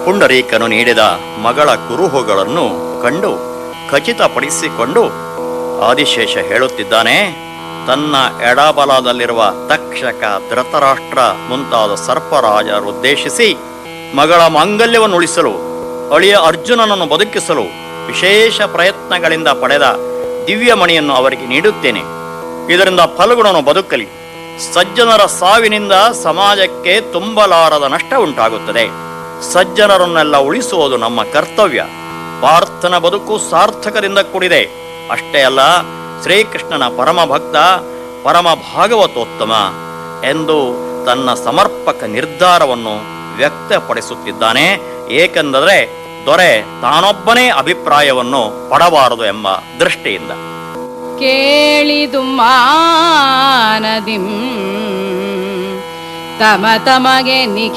ಪುಂಡರೀಕನು ನೀಡಿದ ಮಗಳ ಕುರುಹುಗಳನ್ನು ಕಂಡು ಖಚಿತಪಡಿಸಿಕೊಂಡು ಆದಿಶೇಷ ಹೇಳುತ್ತಿದ್ದಾನೆ ತನ್ನ ಎಡಬಲದಲ್ಲಿರುವ ತಕ್ಷಕ ಧೃತರಾಷ್ಟ್ರ ಮುಂತಾದ ಸರ್ಪರಾಜರುದ್ದೇಶಿಸಿ ಮಗಳ ಮಾಂಗಲ್ಯವನ್ನು ಉಳಿಸಲು ಅಳಿಯ ಅರ್ಜುನನನ್ನು ಬದುಕಿಸಲು ವಿಶೇಷ ಪ್ರಯತ್ನಗಳಿಂದ ಪಡೆದ ದಿವ್ಯಮಣಿಯನ್ನು ಅವರಿಗೆ ನೀಡುತ್ತೇನೆ ಇದರಿಂದ ಫಲ್ಗುಣನು ಬದುಕಲಿ ಸಜ್ಜನರ ಸಾವಿನಿಂದ ಸಮಾಜಕ್ಕೆ ತುಂಬಲಾರದ ನಷ್ಟ ಉಂಟಾಗುತ್ತದೆ ಸಜ್ಜನರನ್ನೆಲ್ಲ ಉಳಿಸುವುದು ನಮ್ಮ ಕರ್ತವ್ಯ ಪಾರ್ಥನ ಬದುಕು ಸಾರ್ಥಕದಿಂದ ಕೂಡಿದೆ ಅಷ್ಟೇ ಅಲ್ಲ ಶ್ರೀಕೃಷ್ಣನ ಪರಮ ಭಕ್ತ ಪರಮ ಭಾಗವತೋತ್ತಮ ಎಂದು ತನ್ನ ಸಮರ್ಪಕ ನಿರ್ಧಾರವನ್ನು ವ್ಯಕ್ತಪಡಿಸುತ್ತಿದ್ದಾನೆ ಏಕೆಂದರೆ ದೊರೆ ತಾನೊಬ್ಬನೇ ಅಭಿಪ್ರಾಯವನ್ನು ಪಡಬಾರದು ಎಂಬ ದೃಷ್ಟಿಯಿಂದ ಕೇಳಿದು ಮಾನದಿಂ ತಮ ತಮಗೆ ನಿಖಿ